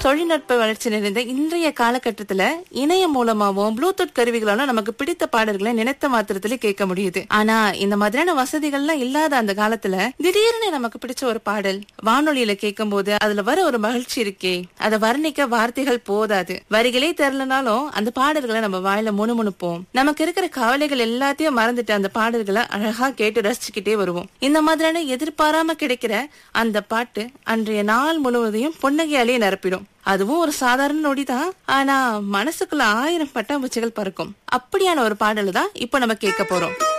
தொழில்நுட்ப வளர்ச்சி நிறைந்த இன்றைய காலகட்டத்துல இணையம் மூலமாவும் ப்ளூடூத் கருவிகளாலும் நமக்கு பிடித்த பாடல்களை நினைத்த மாத்திரத்துல கேட்க முடியுது ஆனா இந்த மாதிரியான வசதிகள்லாம் இல்லாத அந்த காலத்துல திடீர்னு நமக்கு பிடிச்ச ஒரு பாடல் வானொலியில கேட்கும் போது அதுல வர ஒரு மகிழ்ச்சி இருக்கே அதை வர்ணிக்க வார்த்தைகள் போதாது வரிகளே தெரியலனாலும் அந்த பாடல்களை நம்ம வாயில முணுமுணுப்போம் நமக்கு இருக்கிற கவலைகள் எல்லாத்தையும் மறந்துட்டு அந்த பாடல்களை அழகா கேட்டு ரசிச்சுக்கிட்டே வருவோம் இந்த மாதிரியான எதிர்பாராம கிடைக்கிற அந்த பாட்டு அன்றைய நாள் முழுவதையும் புன்னகையாலேயே நிரப்பிடும் அதுவும் ஒரு சாதாரண நொடிதான் ஆனா மனசுக்குள்ள ஆயிரம் பட்டாம்பூச்சிகள் பறக்கும் அப்படியான ஒரு பாடல் தான் இப்போ நம்ம கேட்க போறோம்